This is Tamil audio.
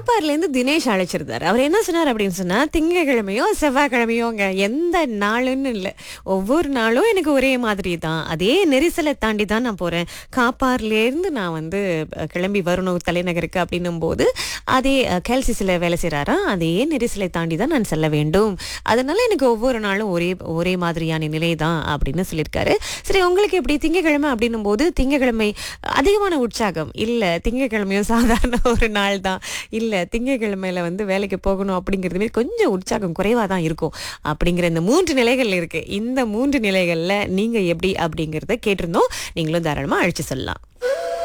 காப்பார்லேருந்து தினேஷ் அழைச்சிருந்தாரு அவர் என்ன சொன்னார் அப்படின்னு சொன்னா திங்கக்கிழமையோ செவ்வாய்க்கிழமையோங்க எந்த நாளுன்னு இல்லை ஒவ்வொரு நாளும் எனக்கு ஒரே மாதிரி தான் அதே நெரிசலை தாண்டி தான் நான் போறேன் காப்பார்லேருந்து நான் வந்து அஹ், கிளம்பி வரணும் தலைநகருக்கு அப்படின்னும் போது அதே கேல்சிஸில் வேலை செய்கிறாரா அதே நெரிசலை தாண்டி தான் நான் செல்ல வேண்டும் அதனால எனக்கு ஒவ்வொரு நாளும் ஒரே ஒரே மாதிரியான நிலை தான் அப்படின்னு சொல்லியிருக்காரு சரி உங்களுக்கு எப்படி திங்கக்கிழமை அப்படின்னும் போது திங்கக்கிழமை அதிகமான உற்சாகம் இல்லை திங்கக்கிழமையும் சாதாரண ஒரு நாள் தான் இல்லை திங்கக்கிழமையில வந்து வேலைக்கு போகணும் அப்படிங்கிறதுமே கொஞ்சம் உற்சாகம் குறைவாக தான் இருக்கும் அப்படிங்கிற இந்த மூன்று நிலைகள் இருக்கு இந்த மூன்று நிலைகளில் நீங்கள் எப்படி அப்படிங்கிறத கேட்டிருந்தோம் நீங்களும் தாராளமாக அழிச்சு சொல்லலாம்